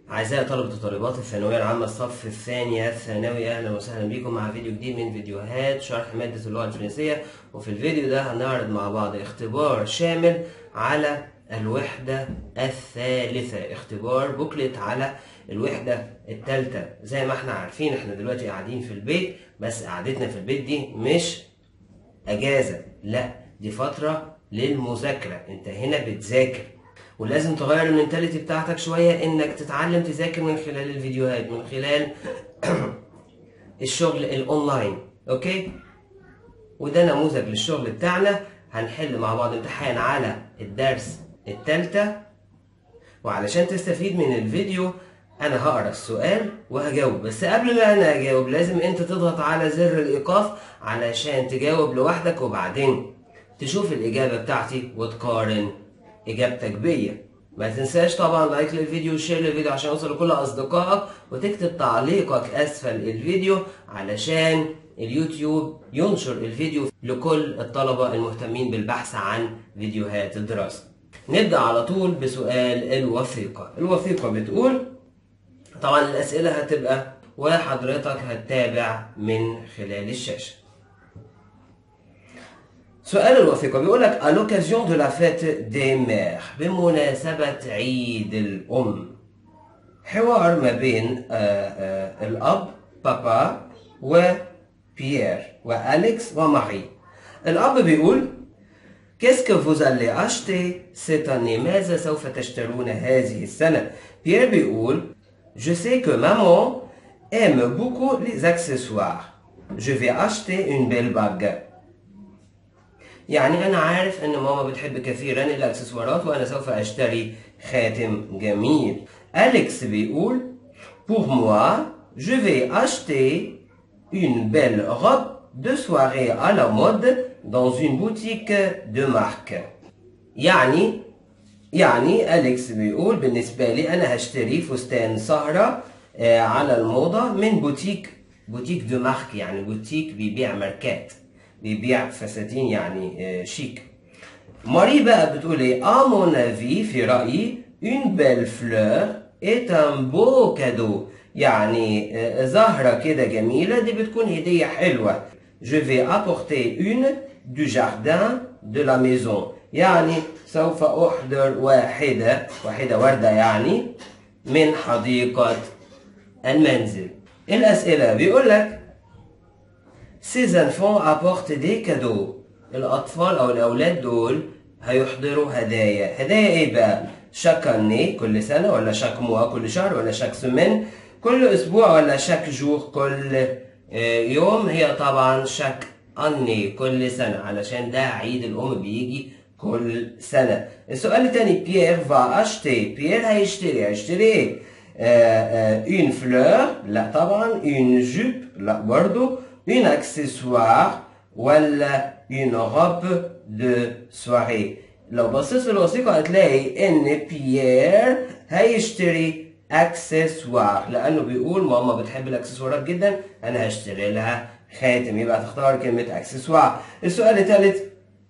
أعزائي طلبة وطالبات الثانوية العامة الصف الثاني الثانوي أهلا وسهلا بكم مع فيديو جديد من فيديوهات شرح مادة اللغة الفرنسية وفي الفيديو ده هنعرض مع بعض اختبار شامل على الوحدة الثالثة اختبار بوكلت على الوحدة الثالثة زي ما احنا عارفين احنا دلوقتي قاعدين في البيت بس قعدتنا في البيت دي مش اجازة لا دي فترة للمذاكرة انت هنا بتذاكر ولازم تغير المنتاليتي بتاعتك شوية انك تتعلم تذاكر من خلال الفيديوهات من خلال الشغل الاونلاين اوكي وده نموذج للشغل بتاعنا هنحل مع بعض امتحان على الدرس التالتة وعلشان تستفيد من الفيديو انا هقرا السؤال وهجاوب بس قبل ما انا اجاوب لازم انت تضغط على زر الايقاف علشان تجاوب لوحدك وبعدين تشوف الاجابه بتاعتي وتقارن اجابتك بيا ما تنساش طبعا لايك للفيديو وشير للفيديو عشان يوصل لكل اصدقائك وتكتب تعليقك اسفل الفيديو علشان اليوتيوب ينشر الفيديو لكل الطلبة المهتمين بالبحث عن فيديوهات الدراسة نبدأ على طول بسؤال الوثيقة الوثيقة بتقول طبعا الأسئلة هتبقى وحضرتك هتتابع من خلال الشاشة سؤال الوثيقة بيقول لك à l'occasion de la fête des mères بمناسبة عيد الأم حوار ما بين آه، آه، الأب بابا وبيير وأليكس وماري الأب بيقول Qu'est-ce que vous allez acheter cette année ماذا سوف تشترون هذه السنة بيير بيقول Je sais que maman aime beaucoup les accessoires Je vais acheter une belle bague يعني أنا عارف إن ماما بتحب كثيرا الأكسسوارات وأنا سوف أشتري خاتم جميل. أليكس بيقول Pour moi, je vais acheter une belle robe de soirée à la mode dans une boutique de marque. يعني يعني أليكس بيقول بالنسبة لي أنا هشتري فستان سهرة آه، على الموضة من بوتيك بوتيك دو مارك يعني بوتيك بيبيع ماركات بيبيع فساتين يعني آه، شيك ماري بقى بتقول ايه à mon avis في رأيي une belle fleur est un beau cadeau يعني آه، زهرة كده جميلة دي بتكون هدية حلوة je vais apporter une du jardin de la maison يعني سوف أحضر واحدة واحدة وردة يعني من حديقة المنزل الأسئلة بيقول لك Ces enfants apportent des cadeaux. الأطفال أو الأولاد دول هيحضروا هدايا. هدايا إيه بقى؟ شاك أني كل سنة ولا شاك موا كل شهر ولا شاك سمن كل أسبوع ولا شاك جور كل آه، يوم هي طبعا شاك أني كل سنة علشان ده عيد الأم بيجي كل سنة. السؤال التاني بيير فا أشتي بيير هيشتري هيشتري إيه؟ آه، آه، une fleur لا طبعا une jupe لا برضو une accessoire ولا une robe de soirée لو بصيت في الوثيقة هتلاقي إن بيير هيشتري اكسسوار لأنه بيقول ماما بتحب الأكسسوارات جدا أنا هشتري لها خاتم يبقى تختار كلمة اكسسوار السؤال الثالث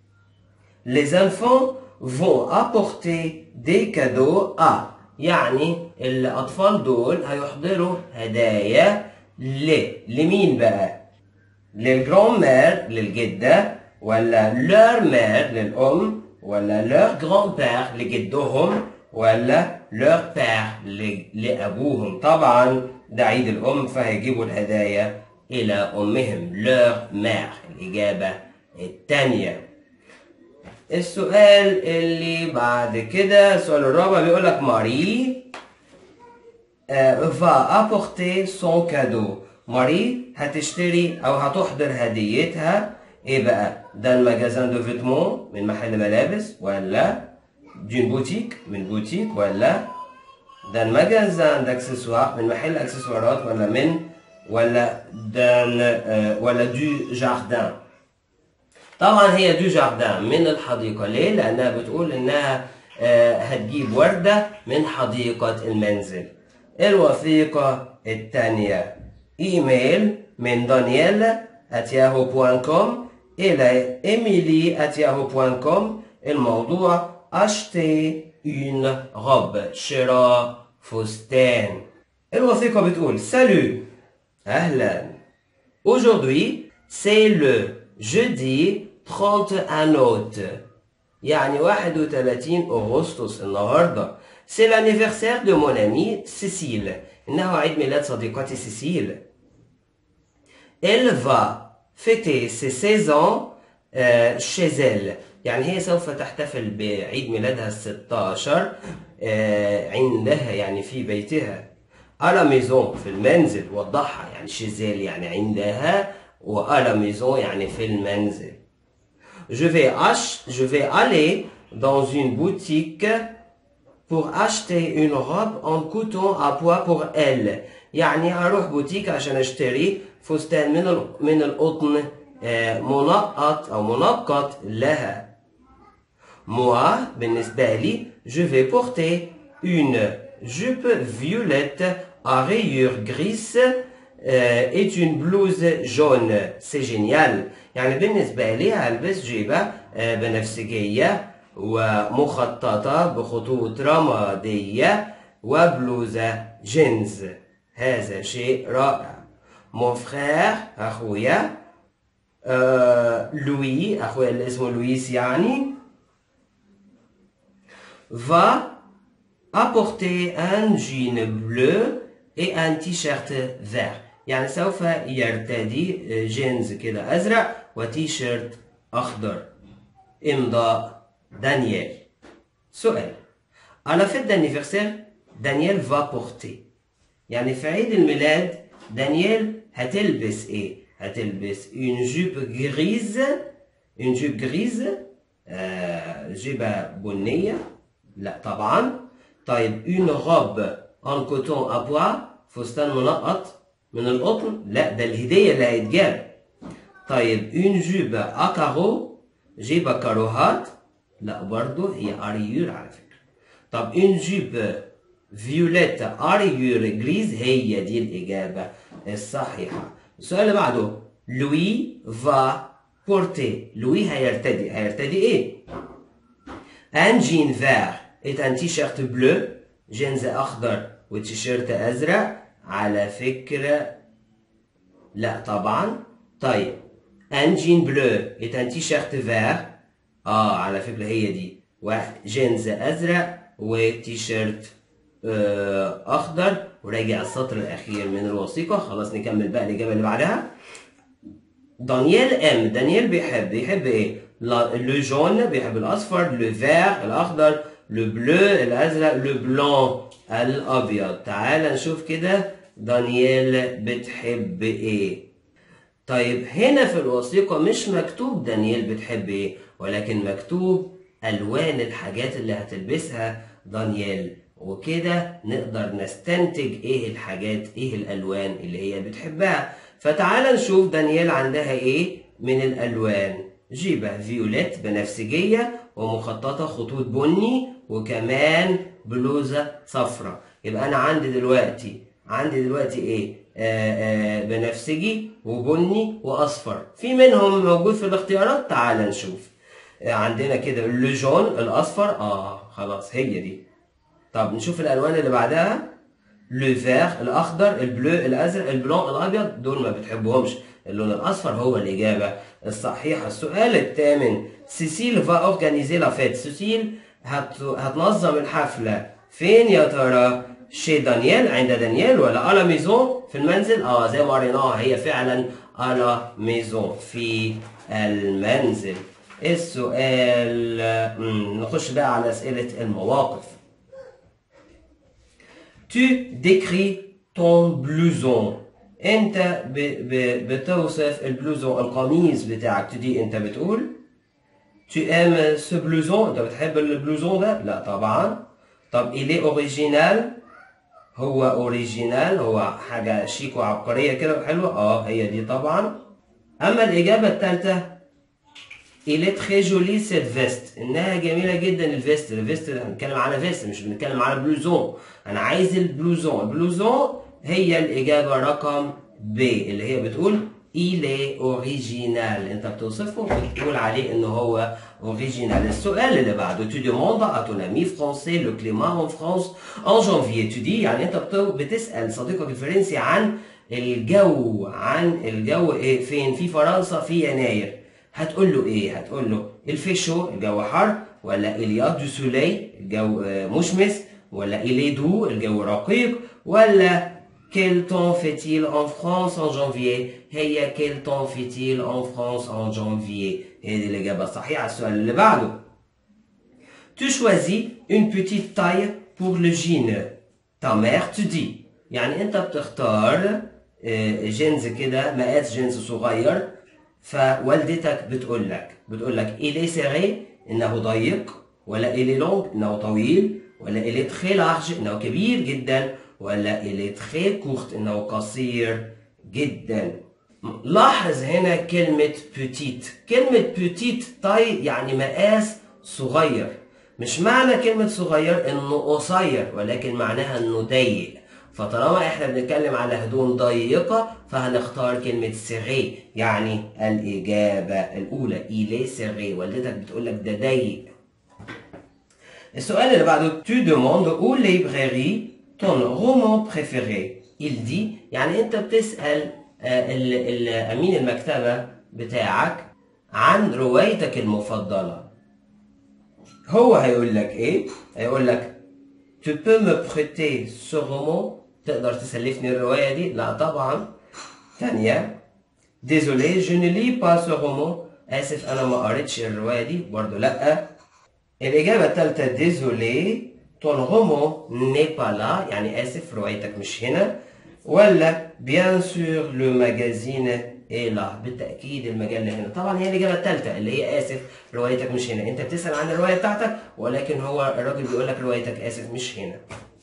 Les enfants vont apporter des cadeaux à يعني الأطفال دول هيحضروا هدايا ل لمين بقى؟ للجران مير للجدة ولا لور مير للأم ولا لور جران بير لجدهم ولا لور بير لأبوهم طبعا ده عيد الأم فهيجيبوا الهدايا إلى أمهم لور مير الإجابة الثانية السؤال اللي بعد كده السؤال الرابع بيقول لك ماري euh, va apporter son cadeau ماري هتشتري او هتحضر هديتها ايه بقى ده المجازان دو فيتمون من محل ملابس ولا دون بوتيك من بوتيك ولا ده المجازان داكسسوار من محل اكسسوارات ولا من ولا دان آه، ولا دو جاردان طبعا هي دو جاردان من الحديقة ليه؟ لأنها بتقول إنها آه، هتجيب وردة من حديقة المنزل الوثيقة الثانية إيميل من دانييل @yahoo.com إلى إيميلي @yahoo.com الموضوع acheter une robe شراء فستان الوثيقة بتقول salut أهلا Aujourd'hui c'est le jeudi 31 août يعني 31 أغسطس النهاردة C'est l'anniversaire de mon amie Cécile إنه عيد ميلاد صديقتي سيسيل Elle va fêter ses 16 ans euh, chez elle يعني هي سوف تحتفل بعيد ميلادها ال 16 آه، عندها يعني في بيتها على ميزون في المنزل وضحها يعني شيزيل يعني عندها وعلى ميزون يعني في المنزل Je vais, ach je vais aller dans une boutique pour acheter une robe en coton à pois pour elle. يعني هروح بوتيك عشان اشتري فستان من ال- من القطن آه، منقط او منقط لها. Moi, بالنسبة لي, je vais porter une jupe violette à rayures grises euh, et une blouse jaune. C'est génial. يعني بالنسبة لي هلبس جيبة آه، بنفسجية ومخططة بخطوط رمادية وبلوزة جينز. هذا شيء رائع. Mon frère, أخويا, آه، لوي, أخويا اللي اسمه لويس يعني, va apporter un jean bleu et un t-shirt vert يعني سوف يرتدي جينز كده أزرق وتيشيرت أخضر إمضاء دانيال سؤال à la fête d'anniversaire دانيال va porter يعني في عيد الميلاد دانيال هتلبس ايه؟ هتلبس une jupe grise une jupe grise آه جيبة بنية لا طبعا طيب une robe en coton à pois فستان منقط من القطن لا ده الهدية اللي هيتجاب طيب une jupe à carreaux جيبة كاروهات لا برضو هي اريور على فكرة طب une jupe فيوليت اريور جريز هي دي الإجابة الصحيحة السؤال اللي بعده لوي فا بورتي لوي هيرتدي هيرتدي ايه؟ ان جين فير et un t-shirt bleu جينز أخضر وتيشيرت أزرق على فكرة لا طبعا طيب ان جين بلو et un t-shirt vert اه على فكرة هي دي وجينز أزرق وتيشيرت آه، أخضر وراجع السطر الأخير من الوثيقة خلاص نكمل بقى الإجابة اللي بعدها دانيال ام دانيال بيحب بيحب ايه لا- لو جون بيحب الاصفر لو فير الاخضر لو بلو الازرق لو بلون الابيض تعال نشوف كده دانيال بتحب ايه طيب هنا في الوثيقة مش مكتوب دانيال بتحب ايه ولكن مكتوب الوان الحاجات اللي هتلبسها دانيال وكده نقدر نستنتج ايه الحاجات ايه الالوان اللي هي بتحبها فتعال نشوف دانيال عندها ايه من الالوان جيبة فيوليت بنفسجية ومخططة خطوط بني وكمان بلوزة صفراء يبقى انا عندي دلوقتي عندي دلوقتي ايه آه آه بنفسجي وبني واصفر في منهم موجود في الاختيارات تعال نشوف آه عندنا كده اللوجون الاصفر اه خلاص هي دي طب نشوف الالوان اللي بعدها لو فير الاخضر البلو الازرق البلون الابيض دول ما بتحبهمش اللون الاصفر هو الاجابه الصحيحه السؤال الثامن سيسيل فا اورجانيزي لا فيت سيسيل هت... هتنظم الحفله فين يا ترى شي دانيال عند دانيال ولا على ميزون في المنزل اه زي ما قريناها هي فعلا على ميزون في المنزل السؤال مم، نخش بقى على اسئله المواقف Tu décris ton blouson. انت ب... ب... بتوصف البلوزون القميص بتاعك تدي انت بتقول Tu aimes ce blouson انت بتحب البلوزون ده لا طبعا طب il est original هو اوريجينال هو حاجة شيك وعبقرية كده وحلوة اه هي دي طبعا اما الاجابة الثالثة Il est très joli cette veste انها جميله جدا الفيست الفيست هنتكلم على فيست مش بنتكلم على بلوزون انا عايز البلوزون البلوزون هي الاجابه رقم ب اللي هي بتقول il est original انت بتوصفه بتقول عليه انه هو original السؤال اللي بعده tu demandes à ton ami français le climat en France en janvier tu dis يعني انت بت- بتسأل صديقك الفرنسي عن الجو عن الجو ايه فين في فرنسا في يناير هتقول له ايه هتقول له الفيشو الجو حر ولا اليا دو سولي الجو آه، مشمس ولا إلي دو الجو رقيق ولا Quel temps fait-il en France en janvier هي quel temps fait-il en France en janvier هي دي الإجابة الصحيحة على السؤال اللي بعده Tu choisis une petite taille pour le jean Ta mère te dit يعني أنت بتختار آه، جينز كده مقاس جينز صغير فوالدتك بتقول لك بتقول لك il est serré إنه ضيق ولا il est long إنه طويل ولا il est très large إنه كبير جدا ولا il est très court إنه قصير جدا لاحظ هنا كلمة petite كلمة petite طي يعني مقاس صغير مش معنى كلمة صغير انه قصير ولكن معناها انه ضيق فطالما احنا بنتكلم على هدوم ضيقة فهنختار كلمة سيغي يعني الإجابة الأولى إيلي سيغي والدتك بتقول لك ده ضيق السؤال اللي بعده tu demandes au librairie ton roman préféré il dit يعني انت بتسأل آه، ال- ال- أمين المكتبة بتاعك عن روايتك المفضلة هو هيقول لك ايه هيقول لك tu peux me prêter ce roman تقدر تسلفني الرواية دي لا طبعا ثانية désolé je ne lis pas ce roman آسف أنا ما قريتش الرواية دي برضه لأ الإجابة الثالثة désolé ton roman n'est pas là يعني آسف روايتك مش هنا ولا bien sûr le magazine est là بالتأكيد المجلة هنا طبعا هي الإجابة الثالثة اللي هي آسف روايتك مش هنا أنت بتسأل عن الرواية بتاعتك ولكن هو الراجل بيقول لك روايتك آسف مش هنا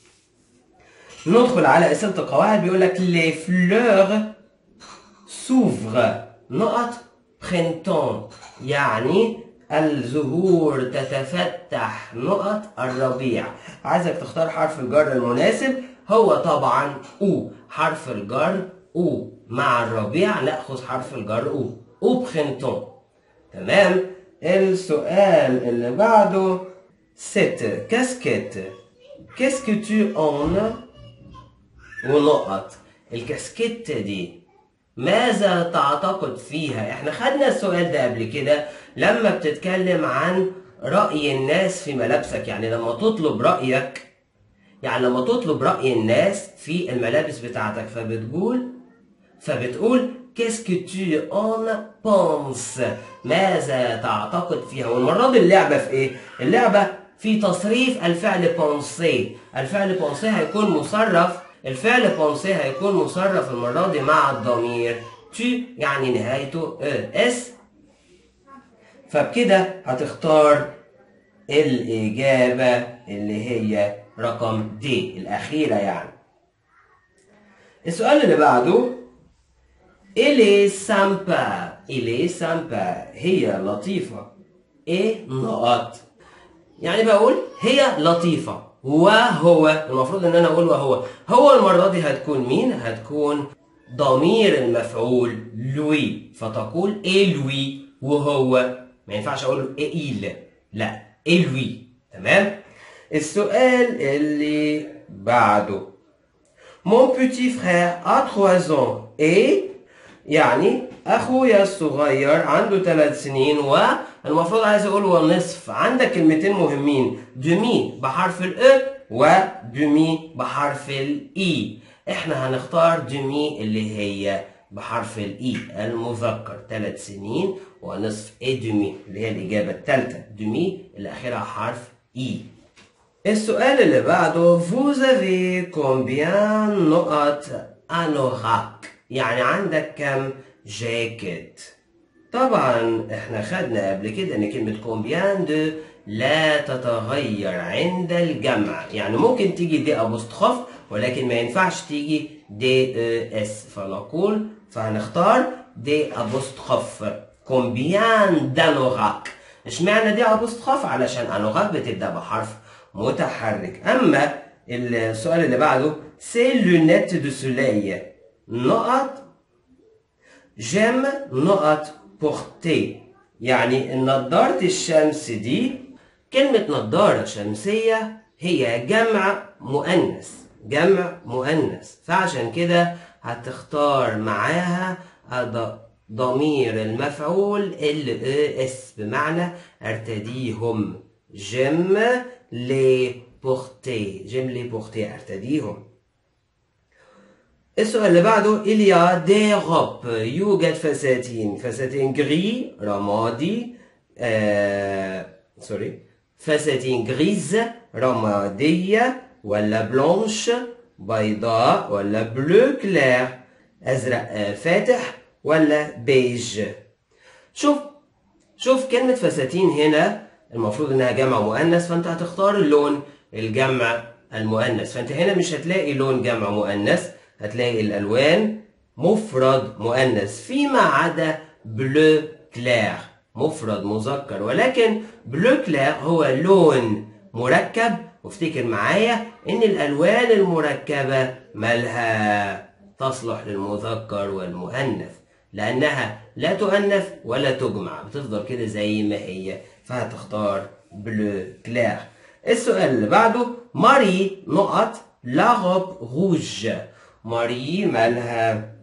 ندخل على أسئلة القواعد بيقول لك les fleurs s'ouvrent نقط printemps يعني الزهور تتفتح نقط الربيع عايزك تختار حرف الجر المناسب هو طبعا او حرف الجر او مع الربيع ناخذ حرف الجر او او printemps تمام السؤال اللي بعده cette casquette qu'est-ce que tu en ونقط الكاسكيت دي ماذا تعتقد فيها احنا خدنا السؤال ده قبل كده لما بتتكلم عن رأي الناس في ملابسك يعني لما تطلب رأيك يعني لما تطلب رأي الناس في الملابس بتاعتك فبتقول فبتقول qu'est-ce que tu en penses ماذا تعتقد فيها والمرة دي اللعبة في ايه اللعبة في تصريف الفعل بونسي الفعل بونسي هيكون مصرف الفعل بونسي هيكون مصرف المرة دي مع الضمير tu يعني نهايته اه اس فبكده هتختار الإجابة اللي هي رقم دي الأخيرة يعني السؤال اللي بعده Il est sympa Il est sympa هي لطيفة إيه نقط يعني بقول هي لطيفة وهو المفروض ان انا اقول وهو هو المرة دي هتكون مين هتكون ضمير المفعول لوي فتقول ايه لوي وهو ما ينفعش اقول له ايه إيل لا ايه لوي تمام السؤال اللي بعده Mon petit frère a 3 ans et يعني اخويا الصغير عنده ثلاث سنين والمفروض عايز اقول ونصف عندك كلمتين مهمين دومي بحرف الاي ودومي بحرف الاي احنا هنختار دومي اللي هي بحرف الاي المذكر ثلاث سنين ونصف اي دومي اللي هي الاجابه الثالثه دومي اللي اخرها حرف اي السؤال اللي بعده vous avez combien نقط anorak يعني عندك كم جاكيت طبعا احنا خدنا قبل كده ان كلمة كومبيان دو لا تتغير عند الجمع يعني ممكن تيجي دي ابوستخوف ولكن ما ينفعش تيجي دي اس فنقول فهنختار دي ابوستخوف كومبيان دانوراك اشمعنى دي ابوستخوف علشان انوراك بتبدا بحرف متحرك اما السؤال اللي بعده سي لونيت دو سوليي نقط جيم نقط بورتي يعني نظارة الشمس دي كلمة نظارة شمسية هي جمع مؤنث جمع مؤنث فعشان كده هتختار معاها ضمير المفعول ال اس بمعنى ارتديهم جيم لي بورتي جيم لي بورتي ارتديهم السؤال اللي بعده il y a des robes يوجد فساتين فساتين جري رمادي آه سوري فساتين غريز رمادية ولا بلونش بيضاء ولا بلو كلير أزرق فاتح ولا بيج شوف شوف كلمة فساتين هنا المفروض انها جمع مؤنث فانت هتختار اللون الجمع المؤنث فانت هنا مش هتلاقي لون جمع مؤنث هتلاقي الالوان مفرد مؤنث فيما عدا بلو كلير مفرد مذكر ولكن بلو كلير هو لون مركب وافتكر معايا ان الالوان المركبه مالها تصلح للمذكر والمؤنث لانها لا تؤنث ولا تجمع بتفضل كده زي ما هي فهتختار بلو كلير السؤال اللي بعده ماري نقط لا روب روج ماري مالها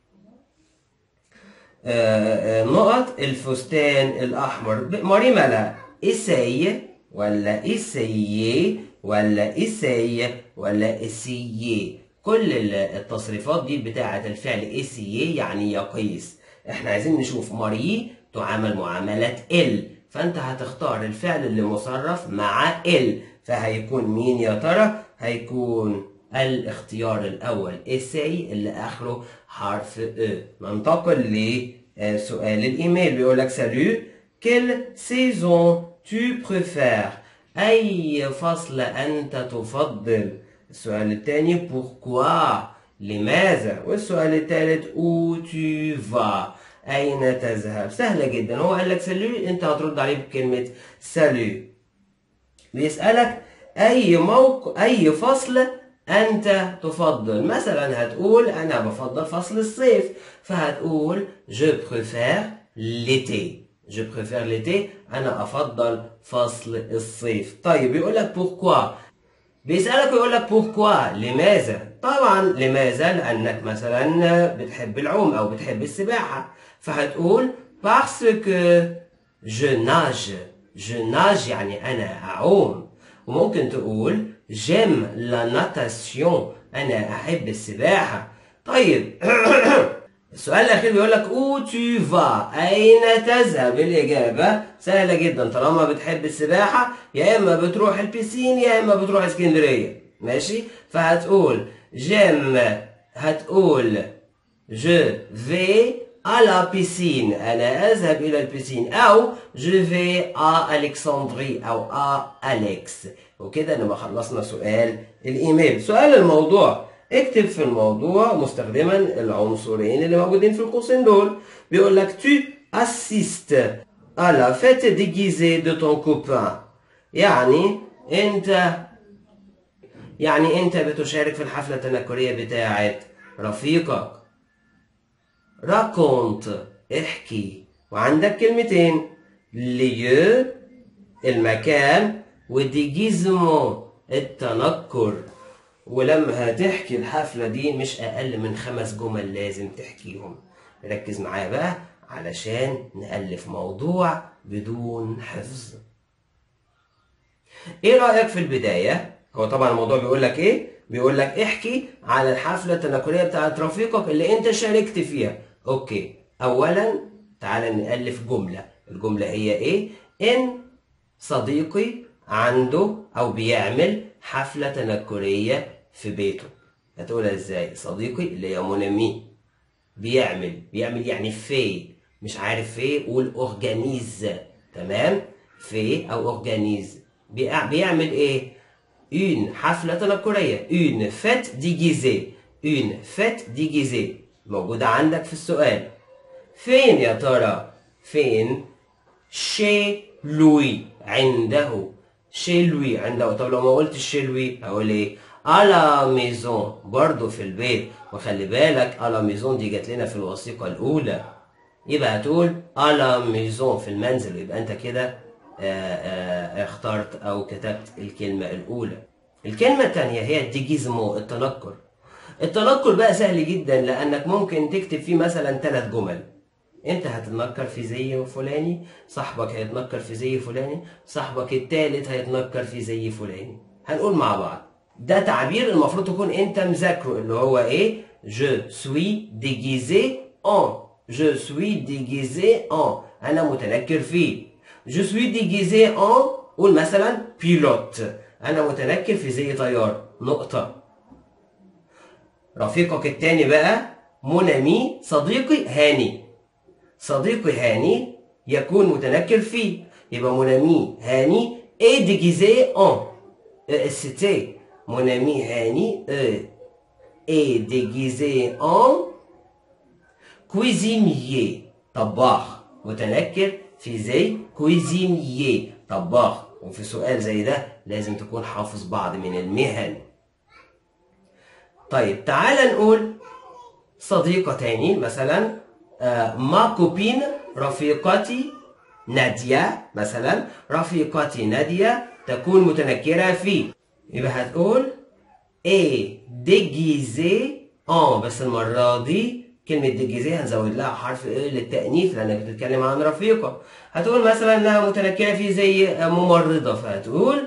نقط الفستان الأحمر ماري مالها إساي ولا إسايي ولا إساي ولا إسيي كل التصريفات دي بتاعة الفعل إسيي يعني يقيس احنا عايزين نشوف ماري تعامل معاملة ال فانت هتختار الفعل اللي مصرف مع ال فهيكون مين يا ترى هيكون الاختيار الأول إساي اللي آخره حرف أ ننتقل لسؤال الإيميل بيقول لك سالو كل سيزون تو بريفير أي فصل أنت تفضل السؤال الثاني بوركوا لماذا والسؤال الثالث او تو فا أين تذهب سهلة جدا هو قال لك سالو أنت هترد عليه بكلمة سالو بيسألك أي موقع أي فصل أنت تفضل مثلا هتقول أنا بفضل فصل الصيف فهتقول je préfère l'été je préfère l'été أنا أفضل فصل الصيف طيب يقول لك pourquoi بيسألك ويقول لك pourquoi لماذا طبعا لماذا لأنك مثلا بتحب العوم أو بتحب السباحة فهتقول parce que je nage je nage يعني أنا أعوم وممكن تقول جيم لا ناتاسيون انا احب السباحه طيب السؤال الاخير بيقول لك او تو فا اين تذهب الاجابه سهله جدا طالما بتحب السباحه يا اما بتروح البيسين يا اما بتروح اسكندريه ماشي فهتقول جيم هتقول جو في à la piscine أنا أذهب إلى البيسين أو je vais à Alexandrie أو à Alex وكده نبقى خلصنا سؤال الإيميل سؤال الموضوع اكتب في الموضوع مستخدما العنصرين اللي موجودين في القوسين دول بيقول لك tu assistes à la fête déguisée de ton copain يعني أنت يعني أنت بتشارك في الحفلة التنكرية بتاعت رفيقك راكونت احكي وعندك كلمتين ليو المكان وديجيزمو التنكر ولما هتحكي الحفلة دي مش أقل من خمس جمل لازم تحكيهم ركز معايا بقى علشان نألف موضوع بدون حفظ ايه رأيك في البداية؟ هو طبعا الموضوع بيقول لك ايه؟ بيقول لك احكي على الحفلة التنكرية بتاعت رفيقك اللي انت شاركت فيها اوكي اولا تعال نألف جملة الجملة هي ايه ان صديقي عنده او بيعمل حفلة تنكرية في بيته هتقولها ازاي صديقي اللي هي مونامي بيعمل بيعمل يعني في مش عارف في قول اورجانيز تمام في او اورجانيز بيعمل ايه une حفلة تنكرية une fête déguisée une fête déguisée موجودة عندك في السؤال فين يا ترى فين شي لوي عنده شي لوي عنده طب لو ما قلتش شي لوي هقول ايه à la maison برضه في البيت وخلي بالك à la maison دي جات لنا في الوثيقة الأولى يبقى هتقول à la maison في المنزل يبقى أنت كده آه، آه، اخترت أو كتبت الكلمة الأولى الكلمة الثانية هي الديجيزمو التنكر التنكر بقى سهل جدا لأنك ممكن تكتب فيه مثلا ثلاث جمل انت هتتنكر في زي فلاني صاحبك هيتنكر في زي فلاني صاحبك التالت هيتنكر في زي فلاني هنقول مع بعض ده تعبير المفروض تكون انت مذاكره اللي هو ايه je suis déguisé en je suis déguisé en انا متنكر فيه je suis déguisé en قول مثلا pilote انا متنكر في زي طيار نقطة رفيقك التاني بقى منامي صديقي هاني صديقي هاني يكون متنكر فيه يبقى منامي هاني est déguisé en euh, c'était mon ami هاني euh, est déguisé en cuisinier طباخ متنكر في زي cuisinier طباخ وفي سؤال زي ده لازم تكون حافظ بعض من المهن طيب تعال نقول صديقة تاني مثلا آه، ما كوبين رفيقتي نادية مثلا رفيقتي نادية تكون متنكرة في يبقى هتقول ايه ديجيزي اه بس المرة دي كلمة ديجيزي هنزود لها حرف ايه للتأنيث لأنك بتتكلم عن رفيقة هتقول مثلا انها متنكرة في زي ممرضة فهتقول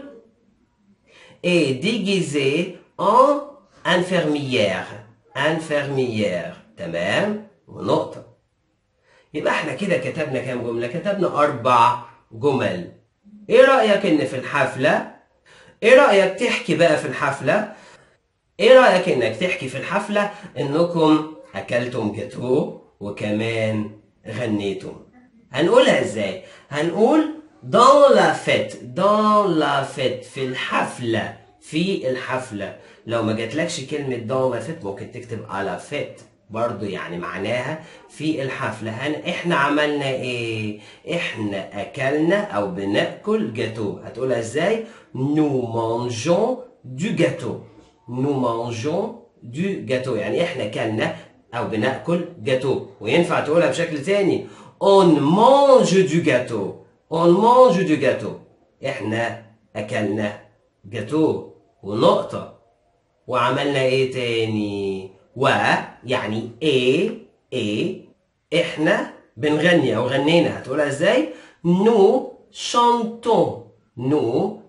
est déguisé en infirmière infirmière تمام ونقطة يبقى احنا كده كتبنا كام جملة كتبنا أربع جمل ايه رأيك ان في الحفلة ايه رأيك تحكي بقى في الحفلة ايه رأيك انك تحكي في الحفلة انكم اكلتم جاتو وكمان غنيتم هنقولها ازاي هنقول dans la fête dans la fête في الحفلة في الحفلة لو ما جاتلكش كلمة dans la fête ممكن تكتب على fête برضو يعني معناها في الحفلة هن احنا عملنا ايه احنا اكلنا او بناكل جاتو هتقولها ازاي nous mangeons du gâteau nous mangeons du gâteau يعني احنا كلنا او بناكل جاتو وينفع تقولها بشكل تاني on mange du gâteau on mange du gâteau احنا اكلنا جاتو ونقطة وعملنا ايه تاني و يعني ايه ايه احنا بنغني او غنينا هتقولها ازاي نو شانتون نو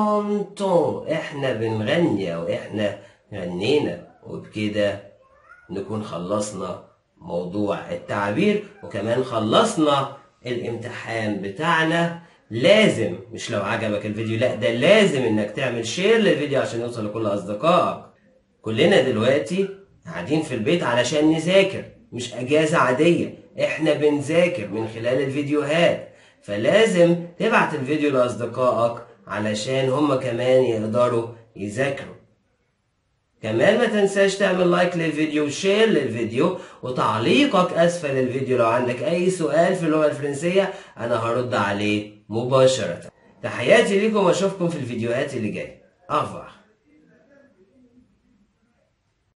شانتون احنا بنغني او احنا غنينا وبكده نكون خلصنا موضوع التعبير وكمان خلصنا الامتحان بتاعنا لازم مش لو عجبك الفيديو لا ده لازم انك تعمل شير للفيديو عشان يوصل لكل اصدقائك كلنا دلوقتي قاعدين في البيت علشان نذاكر مش اجازة عادية احنا بنذاكر من خلال الفيديوهات فلازم تبعت الفيديو لاصدقائك علشان هما كمان يقدروا يذاكروا كمان ما تنساش تعمل لايك للفيديو وشير للفيديو وتعليقك اسفل الفيديو لو عندك اي سؤال في اللغة الفرنسية انا هرد عليه مباشرة تحياتي لكم واشوفكم في الفيديوهات اللي جاية au revoir